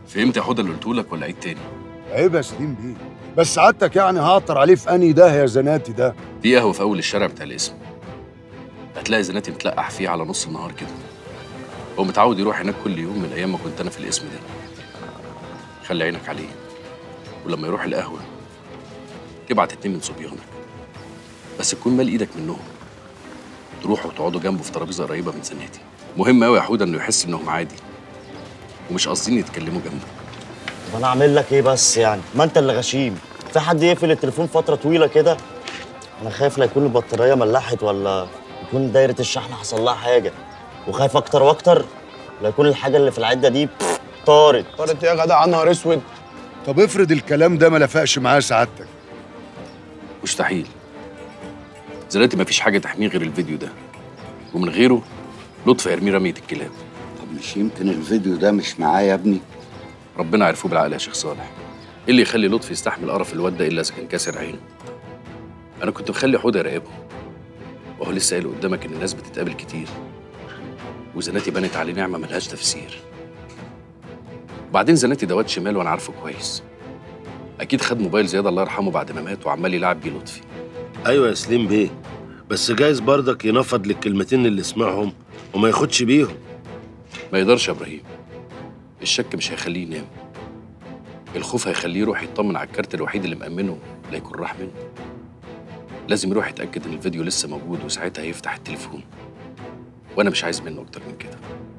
فهمت يا حوده اللي قلته لك ولا عيد تاني عيب يا سليم بيه بس سعادتك يعني هعطر عليه في انهي ده يا زناتي ده في قهوه في اول الشارع بتاع الاسم هتلاقي زناتي متلقح فيه على نص النهار كده هو متعود يروح هناك كل يوم من ايام ما كنت انا في الاسم ده خلي عينك عليه ولما يروح القهوه تبعت اتنين من صبيانك بس تكون مال ايدك منهم تروحوا وتقعدوا جنبه في ترابيزه قريبه من زناتي مهم قوي يا حوده انه يحس انهم عادي ومش قاصدين يتكلموا جنبه طب انا اعمل لك ايه بس يعني ما انت اللي غشيم في حد يقفل التليفون فتره طويله كده انا خايف لا يكون البطاريه ملحت ولا يكون دايره الشحن حصل لها حاجه وخايف اكتر واكتر لا يكون الحاجه اللي في العده دي بف، طارت طارت يا جدع نهار اسود طب افرض الكلام ده ما لفقش معاه سعادتك مستحيل زناتي مفيش حاجه تحميه غير الفيديو ده ومن غيره لطفي يرميه رميه الكلاب طب مش يمكن الفيديو ده مش معايا يا ابني ربنا عرفوه بالعقل يا شيخ صالح ايه اللي يخلي لطفي يستحمل قرف الواد ده الا اذا كان كاسر عينه انا كنت مخلي حوده يراقبه وهو لسه قايل قدامك ان الناس بتتقابل كتير وزناتي بنت عليه نعمه ملهاش تفسير وبعدين زناتي ده واد شمال وانا عارفه كويس اكيد خد موبايل زياد الله يرحمه بعد ما مات وعمال يلعب بيه لطفي ايوه يا سليم بيه بس جايز برضك ينفض للكلمتين اللي سمعهم وما ياخدش بيهم ما يقدرش يا ابراهيم الشك مش هيخليه ينام الخوف هيخليه يروح يطمن على الكارت الوحيد اللي مأمنه لا يكون راح منه لازم يروح يتأكد إن الفيديو لسه موجود وساعتها هيفتح التليفون وأنا مش عايز منه أكتر من كده